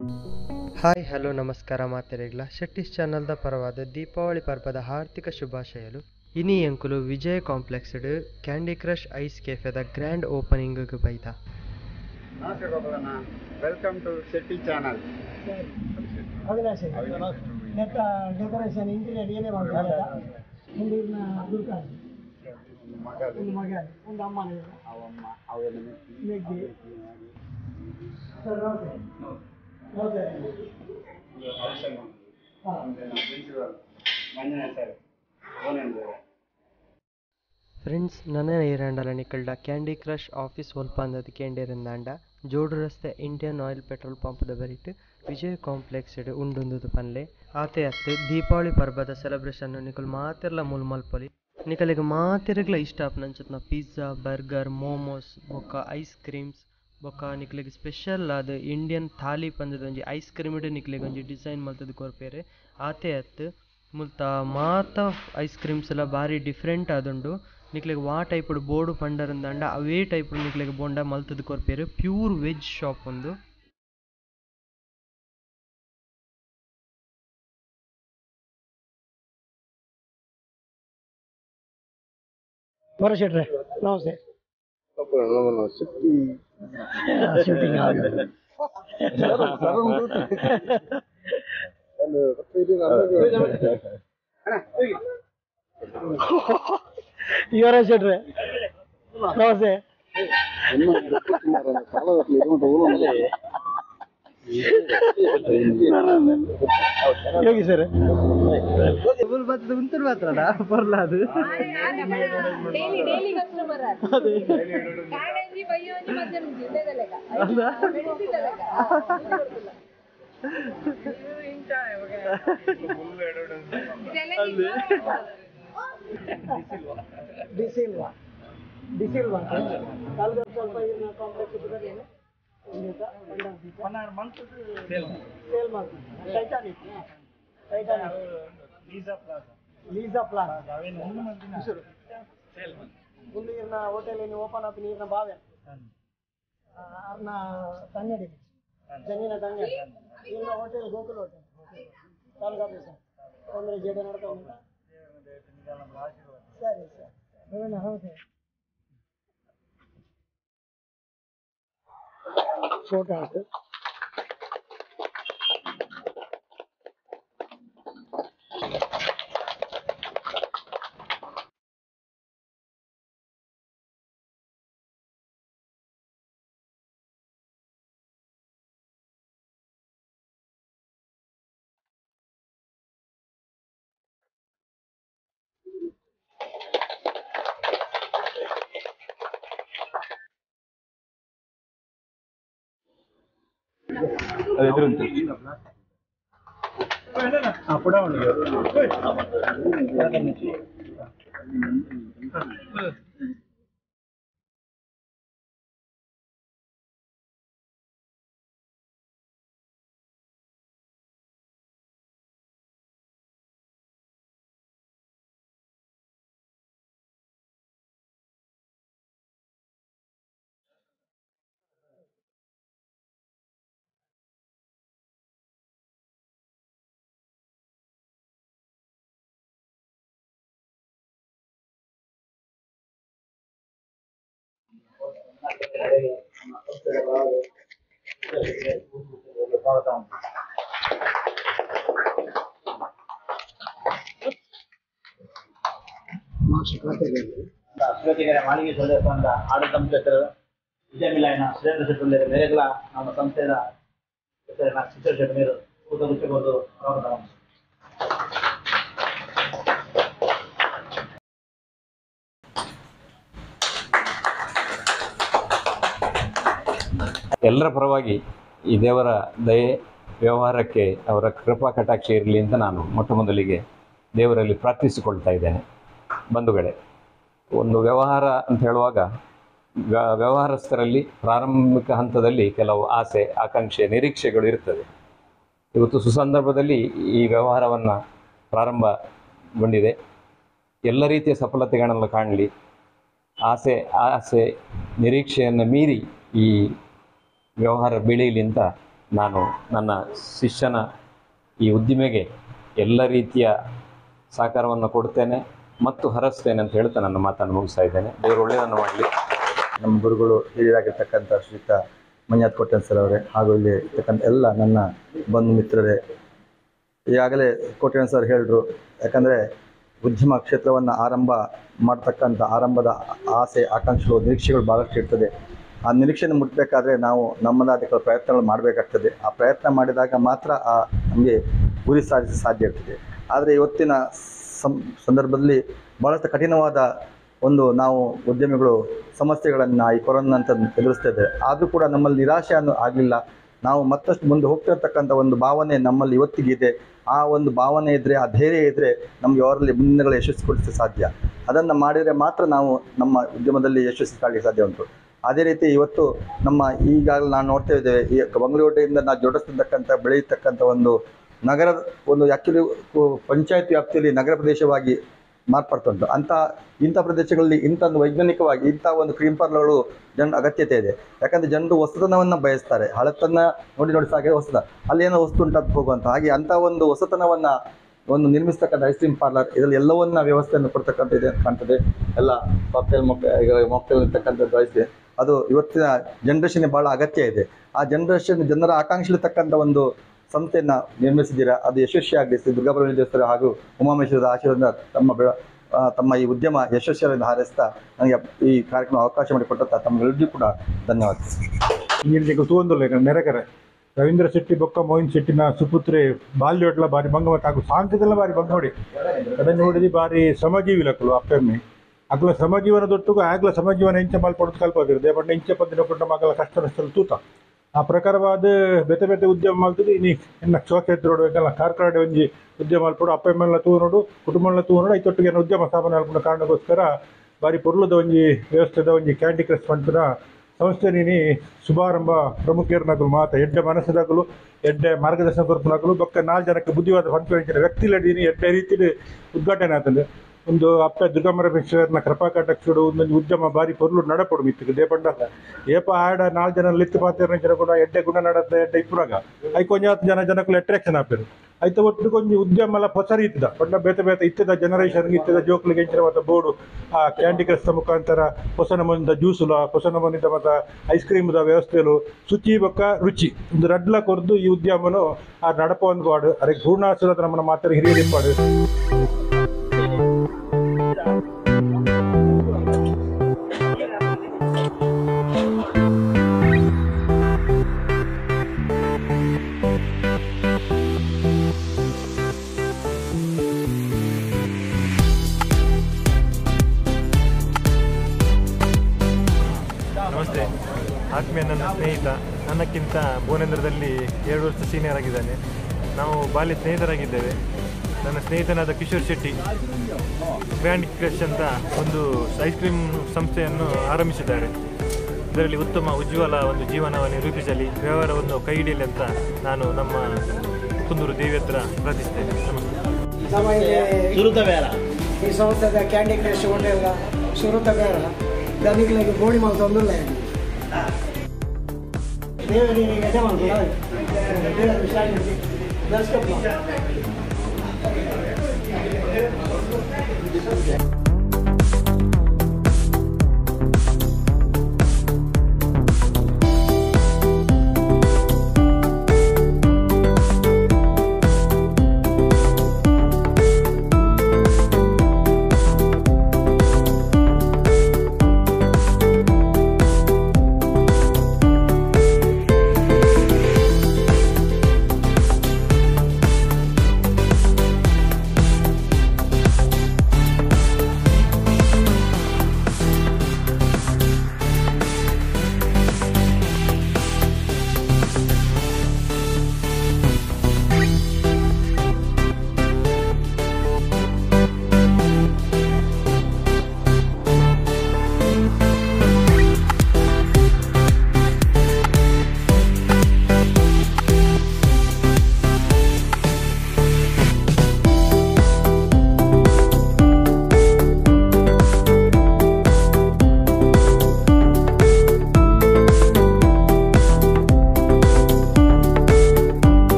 hi hello ನಮಸ್ಕಾರ ಮಾತೆರೆಗ್ಲ ಶೆಟ್ಟಿಸ್ ಚಾನಲ್ದ ಪರವಾದ ದೀಪಾವಳಿ ಪರ್ವದ ಹಾರ್ದಿಕ ಶುಭಾಶಯಲು ಇನಿ ಎಂಕುಲು ವಿಜಯ್ ಕಾಂಪ್ಲೆಕ್ಸ್ಡ್ ಕ್ಯಾಂಡಿ ಕ್ರಶ್ ಐಸ್ ಕೆಫೆದ ಗ್ರ್ಯಾಂಡ್ ಓಪನಿಂಗ್ ಬೈದ ನಮಸ್ತೆ ಗೋಪಾಲಣ್ಣ welcome to Shetty channel Avinash ನೆಟ್ಟ ಡೆಕೋರೇಷನ್ ಇಂಟೀರಿಯರ್ ಏನೇ ಮಾಡ್ತಾರೆ ಮುಂದಿನ ದುರ್ಗಾನ್ ಮಗ ಒಂದು ಮಗ ಒಂದು ಅಮ್ಮನ ಅವಮ್ಮ ಅವೆಲ್ಲ ಮೆಗ್ಗಿ ಸರ್ ನಮಸ್ತೆ ನಮಸ್ತೆ ಹಾಂ ಮಂಜುನಾಥ್ ಸರ್ ಓನೆಂದ್ರೆ ಫ್ರೆಂಡ್ಸ್ ನನ್ನ ಏರಂಡಲ ನಿಕಲ್ಡ ಕ್ಯಾಂಡಿ ಕ್ರಶ್ ಆಫೀಸ್ ಸ್ವಲ್ಪ ಅಂದದ ಕೇಂಡಿರಿಂದಾಂಡ ಜೋಡು ರಸ್ತೆ ಇಂಡಿಯನ್ ಆಯಿಲ್ ಪೆಟ್ರೋಲ್ ಪಂಪ್ದ ಬರಿಟ್ ವಿಜಯ್ ಕಾಂಪ್ಲೆಕ್ಸ್ಡ್ ಉಂಡುಂದುದು ಪನ್ಲೆ ಆತೆ ಅತ್ತು ದೀಪಾವಳಿ ಪರ್ಬದ ಸೆಲೆಬ್ರೇಷನ್ ನಿಕಲ್ ಮಾತಿರ್ಲ ಮುಲ್ ಮಲ್ಪೊಲಿ ನಿಕಲಿಗೆ ಮಾತಿರ್ಗ್ಲ ಇಷ್ಟ ಆಪುನಂಚತ್ನ ಪಿಜ್ಜಾ ಬರ್ಗರ್ ಮೋಮೋಸ್ ಬೊಕ್ಕ ಐಸ್ ಕ್ರೀಮ್ಸ್ ಬೊಕ್ಕ ನಿಕ್ಲಿಗೆ ಸ್ಪೆಷಲ್ ಆದ್ ಇಂಡಿಯನ್ ಥಾಲಿ ಪಂದದ ಒಂಜಿ ಐಸ್ ಕ್ರೀಮ್ ನಿಕ್ಲಿಗೆ ಒಂಜಿ ಡಿಸೈನ್ ಮಲ್ತದ ಕೊರ್ಪೆರೆ ಆತೆ ಅತ್ತು ಮುಲ್ತ ಮಾತ ಐಸ್ ಕ್ರೀಮ್ಸ್ ಎಲ್ಲ ಭಾರಿ ಡಿಫ್ರೆಂಟ್ ಆದುಂಡು ನಿಕ್ಲೆಗ್ ವಾ ಟೈಪ್ ಬೋರ್ಡು ಪಂಡರಂದಾಂಡ ಅವೇ ಟೈಪ್ ನಿಕ್ಲೆಗ್ ಬೋಂಡ ಮಲ್ತದ ಕೊರ್ಪೇರು ಪ್ಯೂರ್ ವೆಜ್ ಶಾಪ್ ಒಂದು ಬರೋ ಶೆಟ್ರೆ ನಮಸ್ತೆ ಶೂಟಿಂಗ್ ಆಗಿದೆ ಇವರ ಶೆಟ್ರೆ ನಮಸ್ತೆ ಯೋಗಿ ಸರ್ ಉಂತರು ಮಾತ್ರ ಬರ್ಲಾದು ಡೈಲಿ ಡೈಲಿ ಕಸ್ಟಮರ್ ಕಾಡಂಜಿ ಬಯ್ಯೋಂಜಿ ಮಧ್ಯಾಹ್ನ ಇಲ್ಲದಲೆಗ ಮೆಡಿಸಿದಲೆಗ ಡಿಸಿಲ್ವಾ ಡಿಸಿಲ್ವಾ ಕಾಲ್ಗರ್ ಸ್ವಲ್ಪ ಇದನ್ನ ಕಾಂಪ್ಲೆಕ್ಸ್ ಇದ್ರೆ ಪನ್ನಾರು ಮಂತ್ ಸೇಲ್ ಮಾಡ್ತೀವಿ ಟೈಟಾನಿಕ್ ಟೈಟಾನಿಕ್ ಲೀಸಾ ಪ್ಲಾಸ್ ಮುಂದೆ ಇರ್ನ ಹೋಟೆಲ್ ಏನು ಓಪನ್ ಆತು ನೀರ್ನ ಬಾವೆ ಅರ್ನ ತಂಗಡಿ ಜಮೀನ ತಂಗಡಿ ಇರ್ನ hotel Gokul hotel taluk office ತೊಂದರೆ ಜೇಡ ನಡ್ಕೊಂಡು ಸರಿ ಸರ್ ನೋಡೋಣ ಹೌದು ಫೋಟೋ ಹಾಕು ಅಶ್ವತಿಗೆರೆ ಮಾಳಿಗೆ ಸಂದರ್ಭ ಆಡಳಿತ ಮುಖ್ಯಸ್ಥರು ವಿದ್ಯಾಮಿಲಾಯನ ಸುರೇಂದ್ರ ಶೆಟ್ಟಿ ಮೇರೆಗಳ ನಮ್ಮ ಸಂಸ್ಥೆಯ ಹೆಸರಿನ ಶಿಕ್ಷಣ ಶೆಟ್ಟಿ ನೀರು ಊಟ ಮುಚ್ಚಬಹುದು ಸ್ವಾಗತ ಎಲ್ಲರ ಪರವಾಗಿ ಈ ದೇವರ ದಯೆ ವ್ಯವಹಾರಕ್ಕೆ ಅವರ ಕೃಪಾ ಕಟಾಕ್ಷ ಇರಲಿ ಅಂತ ನಾನು ಮೊಟ್ಟ ಮೊದಲಿಗೆ ದೇವರಲ್ಲಿ ಪ್ರಾರ್ಥಿಸಿಕೊಳ್ತಾ ಇದ್ದೇನೆ ಬಂಧುಗಳೇ ಒಂದು ವ್ಯವಹಾರ ಅಂತ ಹೇಳುವಾಗ ವ್ಯ- ವ್ಯವಹಾರಸ್ಥರಲ್ಲಿ ಪ್ರಾರಂಭಿಕ ಹಂತದಲ್ಲಿ ಕೆಲವು ಆಸೆ ಆಕಾಂಕ್ಷೆ ನಿರೀಕ್ಷೆಗಳು ಇರ್ತದೆ ಇವತ್ತು ಸುಸಂದರ್ಭದಲ್ಲಿ ಈ ವ್ಯವಹಾರವನ್ನು ಪ್ರಾರಂಭಗೊಂಡಿದೆ ಎಲ್ಲ ರೀತಿಯ ಸಫಲತೆಗಳನ್ನು ಕಾಣಲಿ ಆಸೆ ಆಸೆ ನಿರೀಕ್ಷೆಯನ್ನು ಮೀರಿ ಈ ವ್ಯವಹಾರ ಬೆಳೀಲಿ ಅಂತ ನಾನು ನನ್ನ ಶಿಷ್ಯನ ಈ ಉದ್ದಿಮೆಗೆ ಎಲ್ಲ ರೀತಿಯ ಸಹಕಾರವನ್ನು ಕೊಡ್ತೇನೆ ಮತ್ತು ಹರಸ್ತೇನೆ ಅಂತ ಹೇಳ್ತಾ ನನ್ನ ಮಾತನ್ನು ಮುಗಿಸ್ತಾ ಇದ್ದೇನೆ ದೇವರು ಒಳ್ಳೆಯದನ್ನು ಮಾಡಲಿ ನಮ್ಮ ಗುರುಗಳು ಹಿರಿಯರಾಗಿರ್ತಕ್ಕಂಥ ಶ್ರೀಯುತ ಮಂಜಾತ್ ಕೊಟ್ಟನ್ ಸರ್ ಅವರೇ ಹಾಗೂ ಇಲ್ಲಿ ಇರ್ತಕ್ಕಂಥ ಎಲ್ಲ ನನ್ನ ಬಂಧು ಮಿತ್ರರೇ ಈಗಾಗಲೇ ಕೋಟ್ಯಾನ್ ಸರ್ ಹೇಳಿದ್ರು ಯಾಕಂದರೆ ಉದ್ಯಮ ಕ್ಷೇತ್ರವನ್ನು ಆರಂಭ ಮಾಡ್ತಕ್ಕಂಥ ಆರಂಭದ ಆಸೆ ಆಕಾಂಕ್ಷೆಗಳು ನಿರೀಕ್ಷೆಗಳು ಭಾಳಷ್ಟು ಇರ್ತದೆ ಆ ನಿರೀಕ್ಷೆಯನ್ನು ಮುಟ್ಟಬೇಕಾದ್ರೆ ನಾವು ನಮ್ಮದಾದ ಕೆಲವು ಪ್ರಯತ್ನಗಳು ಮಾಡಬೇಕಾಗ್ತದೆ ಆ ಪ್ರಯತ್ನ ಮಾಡಿದಾಗ ಮಾತ್ರ ಆ ನಮಗೆ ಗುರಿ ಸಾಧಿಸ ಸಾಧ್ಯ ಇರ್ತದೆ ಆದರೆ ಇವತ್ತಿನ ಸಂ ಸಂದರ್ಭದಲ್ಲಿ ಭಾಳಷ್ಟು ಕಠಿಣವಾದ ಒಂದು ನಾವು ಉದ್ಯಮಿಗಳು ಸಮಸ್ಯೆಗಳನ್ನು ಈ ಕೊರೋನಾ ಅಂತ ಎದುರಿಸ್ತಾ ಇದ್ದೇವೆ ಆದರೂ ಕೂಡ ನಮ್ಮಲ್ಲಿ ನಿರಾಶೆ ಅನ್ನೋ ಆಗಲಿಲ್ಲ ನಾವು ಮತ್ತಷ್ಟು ಮುಂದೆ ಹೋಗ್ತಿರ್ತಕ್ಕಂಥ ಒಂದು ಭಾವನೆ ನಮ್ಮಲ್ಲಿ ಇವತ್ತಿಗಿದೆ ಆ ಒಂದು ಭಾವನೆ ಇದ್ದರೆ ಆ ಧೈರ್ಯ ಇದ್ದರೆ ನಮಗೆ ಅವರಲ್ಲಿ ಮುಂದಿನಗಳು ಯಶಸ್ವಿಗೊಳಿಸಲು ಸಾಧ್ಯ ಅದನ್ನು ಮಾಡಿದರೆ ಮಾತ್ರ ನಾವು ನಮ್ಮ ಉದ್ಯಮದಲ್ಲಿ ಯಶಸ್ವಿ ಕಾಣಲಿಕ್ಕೆ ಸಾಧ್ಯ ಉಂಟು ಅದೇ ರೀತಿ ಇವತ್ತು ನಮ್ಮ ಈಗಾಗಲೇ ನಾನು ನೋಡ್ತಾ ಇದ್ದೇವೆ ಈ ಮಂಗಳೂರಿನಿಂದ ನಾವು ಜೋಡಿಸ್ತಕ್ಕಂಥ ಬೆಳೆಯತಕ್ಕಂಥ ಒಂದು ನಗರದ ಒಂದು ಆ್ಯಕ್ಚುಲಿ ಪಂಚಾಯತ್ ವ್ಯಾಪ್ತಿಯಲ್ಲಿ ನಗರ ಪ್ರದೇಶವಾಗಿ ಮಾರ್ಪಡ್ತಾ ಉಂಟು ಅಂಥ ಇಂಥ ಪ್ರದೇಶಗಳಲ್ಲಿ ಇಂಥ ಒಂದು ವೈಜ್ಞಾನಿಕವಾಗಿ ಇಂಥ ಒಂದು ಕ್ರೀಮ್ ಪಾರ್ಲರ್ಗಳು ಜನ ಅಗತ್ಯತೆ ಇದೆ ಯಾಕಂದರೆ ಜನರು ಹೊಸತನವನ್ನು ಬಯಸ್ತಾರೆ ಹಳತನ್ನ ನೋಡಿ ನೋಡಿ ಸಾಗೆ ಹೊಸದ ಅಲ್ಲಿ ಏನೋ ವಸ್ತು ಉಂಟು ಅಂತ ಹೋಗುವಂಥ ಹಾಗೆ ಅಂಥ ಒಂದು ಹೊಸತನವನ್ನು ಒಂದು ನಿರ್ಮಿಸ್ತಕ್ಕಂಥ ಐಸ್ ಕ್ರೀಮ್ ಪಾರ್ಲರ್ ಇದರಲ್ಲಿ ಎಲ್ಲವನ್ನ ವ್ಯವಸ್ಥೆಯನ್ನು ಕೊಡ್ತಕ್ಕಂಥ ಇದೆ ಅಂತ ಕಾಣ್ತದೆ ಎಲ್ಲ ಕಾಕ್ಟೇಲ್ ಮೊಕ್ ಈಗ ಮಾಕ್ಟೇಲ್ ಇರ್ತಕ್ಕಂಥದ್ದು ಐತೆ ಅದು ಇವತ್ತಿನ ಜನ್ರೇಷನ್ಗೆ ಭಾಳ ಅಗತ್ಯ ಇದೆ ಆ ಜನ್ರೇಷನ್ ಜನರ ಆಕಾಂಕ್ಷೆತಕ್ಕಂಥ ಒಂದು ಸಂಸ್ಥೆಯನ್ನು ನಿರ್ಮಿಸಿದ್ದೀರಾ ಅದು ಯಶಸ್ವಿಯಾಗಲಿ ಶ್ರೀ ದುರ್ಗಾಪುರ ದೇವಸ್ಥಾನ ಹಾಗೂ ಉಮಾಮೇಶ್ವರದ ಆಶೀರ್ವಾದ ತಮ್ಮ ಬೆಳ ಆ, ತಮ್ಮ ಈ ಉದ್ಯಮ ಯಶಸ್ವಿಯನ್ನು ಹಾರೈಸ್ತಾ ನನಗೆ ಈ ಕಾರ್ಯಕ್ರಮ ಅವಕಾಶ ಮಾಡಿಕೊಟ್ಟಂತ ತಮ್ಮೆಲ್ಲರಿಗೂ ಕೂಡ ಧನ್ಯವಾದ ಇಂಜಿನಿಯರಿಂಗ್ ತೂವೊಂದುಲ್ಲ ಈಗ ನೆರೆಕರೆ ರವೀಂದ್ರ ಶೆಟ್ಟಿ ಬೊಕ್ಕ ಮೋಹಿನ್ ಶೆಟ್ಟಿನ ಸುಪುತ್ರೆ ಬಾಲ್ಯೋಟ್ಲ ಬಾರಿ ಬಂಗ ಮತ್ತು ಹಾಗೂ ಸಾಂಖ್ಯದಲ್ಲ ಬಾರಿ ಬಂಗ ನೋಡಿ ಕಡೆ ನೋಡಿದಿ ಬಾರಿ ಶ್ರಮಜೀವಿ ಲಕ್ಕಲು ಅಪ್ಪೆಮ್ಮೆ ಅಕ್ಲ ಶ್ರಮಜೀವನ ದೊಟ್ಟಿಗೂ ಆಗ್ಲ ಶ್ರಮಜೀವನ ಇಂಚ ಮಲ್ಪಡೋದು ಕಲ್ಪದಿರುತ್ತೆ ಬಟ್ ಇಂಚ ಪದ್ದಿನ ಕೊಟ್ಟ ಮಕ್ಕಳ ಕಷ್ಟ ನಷ್ಟದಲ್ಲಿ ತೂತ ಆ ಪ್ರಕಾರವಾದ ಬೇತೆ ಬೇತೆ ಉದ್ಯಮ ಮಾಡ್ತಿದ್ದು ಇನ್ನು ಇನ್ನು ಕ್ಷೇತ್ರ ಎಲ್ಲ ಕಾರ್ಕಳ ಒಂಜಿ ಉದ್ಯಮ ಮಲ್ಪಡು ಅಪ್ಪೆಮ್ಮೆಲ್ಲ ತೂ ನೋಡು ಕುಟುಂಬ ತೂ ನೋಡು ಐತೊಟ್ಟಿಗೆ ಉದ್ಯಮ ಸ್ಥಾಪನೆ ಮಲ್ಪಡ ಕಾರಣಕ್ಕೋಸ್ಕರ ಬಾರಿ ಪೊರ್ಲದ ಒಂಜಿ ವ್ಯವಸ್ಥೆದ ಒಂಜಿ ಕ್ಯಾಂಡಿ ಕ್ರಶ್ ಪಂಪಿನ ಸಂಸ್ಥೆ ನೀನಿ ಶುಭಾರಂಭ ಪ್ರಮುಖರ್ನಗಳು ಮಾತ ಎಡ್ಡೆ ಮನಸ್ಸದಾಗಲು ಎಡ್ಡೆ ಮಾರ್ಗದರ್ಶನ ಕೊರಪನಾಗಲು ಬೊಕ್ಕ ನಾಲ್ಕು ಜನಕ್ಕೆ ಬುದ್ಧಿವಾದ ಪಂಚ ವ್ಯಕ್ತಿಲಡೀನಿ ಎಡ್ಡೆ ರೀತಿಲಿ ಉದ್ಘಾಟನೆ ಆತಂದೆ ಒಂದು ಅಪ್ಪ ದುರ್ಗಮರಬೇಶ್ವರನ ಕೃಪಾ ಕಟಾಕ್ಷಡು ಒಂದೊಂದು ಉದ್ಯಮ ಬಾರಿ ಪೊರ್ಲು ನಡಪಡು ಮಿತ್ತಿಗೆ ದೇಪಂಡ ಏಪ ಆಡ ನಾಲ್ಕು ಜನ ಲಿತ್ತು ಪಾತಿರ ಜನ ಕೂಡ ಎಡ್ಡೆ ಗುಣ ನಡತ್ತೆ ಎಡ್ಡೆ ಇಪ್ಪುರಾಗ ಐ ಕೊಂಜಾತ್ ಜನ ಜನಕ್ಕೂ ಅಟ್ರಾಕ್ಷನ್ ಆಪೇರು ಐತ ಒಟ್ಟು ಕೊಂಚ ಉದ್ಯಮ ಪೊಸರಿ ಇತ್ತದ ಪಂಡ ಬೇತೆ ಬೇತೆ ಇತ್ತದ ಜನರೇಷನ್ ಇತ್ತದ ಜೋಕ್ಲಿಗೆ ಎಂಚಿನ ಮತ್ತೆ ಬೋರ್ಡು ಆ ಕ್ಯಾಂಡಿ ಕ್ರಸ್ಟ್ ಮುಖಾಂತರ ಹೊಸ ನಮೂನಿದ ಜ್ಯೂಸುಲ ಹೊಸ ನಮೂನಿದ ಮತ್ತು ಐಸ್ ಕ್ರೀಮ್ದ ವ್ಯವಸ್ಥೆಲು ಶುಚಿ ಬೊಕ್ಕ ರುಚಿ ಒಂದು ರಡ್ಲ ಕೊರ್ದು ಈ ಉದ್ಯಮನು ಆ ನಡಪ ಒಂದು ವಾಡು ಅದಕ್ಕೆ ಪೂರ್ಣಾಸುರದ ನಮ್ಮನ್ನ ಮಾತ್ರ ಹಿರಿಯರಿಪ್ಪಾಡು ನಮಸ್ತೆ ಆತ್ಮೀಯ ನನ್ನ ಸ್ನೇಹಿತ ನನ್ನಕ್ಕಿಂತ ಭುವನೇಂದ್ರದಲ್ಲಿ ಎರಡು ವರ್ಷ ಸೀನಿಯರ್ ಆಗಿದ್ದಾನೆ ನಾವು ಬಾಲ್ಯ ಸ್ನೇಹಿತರಾಗಿದ್ದೇವೆ ನನ್ನ ಸ್ನೇಹಿತನಾದ ಕಿಶೋರ್ ಶೆಟ್ಟಿ ಗ್ರ್ಯಾಂಡ್ ಕ್ರಶ್ ಅಂತ ಒಂದು ಐಸ್ ಕ್ರೀಮ್ ಸಂಸ್ಥೆಯನ್ನು ಆರಂಭಿಸಿದ್ದಾರೆ ಇದರಲ್ಲಿ ಉತ್ತಮ ಉಜ್ವಲ ಒಂದು ಜೀವನವನ್ನು ರೂಪಿಸಲಿ ವ್ಯವಹಾರವನ್ನು ಕೈ ಹಿಡಿಯಲಿ ಅಂತ ನಾನು ನಮ್ಮ ಕುಂದೂರು ದೇವಿ ಹತ್ರ ಪ್ರಾರ್ಥಿಸ್ತೇನೆ ನಮಸ್ತೆ ನಮ್ಮ ಇಲ್ಲಿ ಸುರುತ ಬೇಡ ಈ ಸಂಸ್ಥೆದ ಕ್ಯಾಂಡಿ ಕ್ರಶ್ ಹೋಟೆಲ್ ಸುರುತ ಬೇಡ ದನಿಗಳಿಗೆ ಗೋಣಿ ಮಾಲ್ ತೊಂದಿಲ್ಲ ದೇವರಿಗೆ ಎಡೆ ಮಾಡ್ತಾರೆ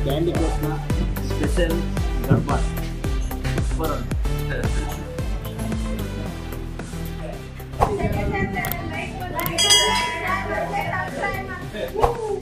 ಕ್ಯಾಂಡಿ ಕ್ರಶ್ನ ಸ್ಪೆಷಲ್ ಗಡ್ಬಾಟ್ ಸೂಪರ್ ಉಂಟು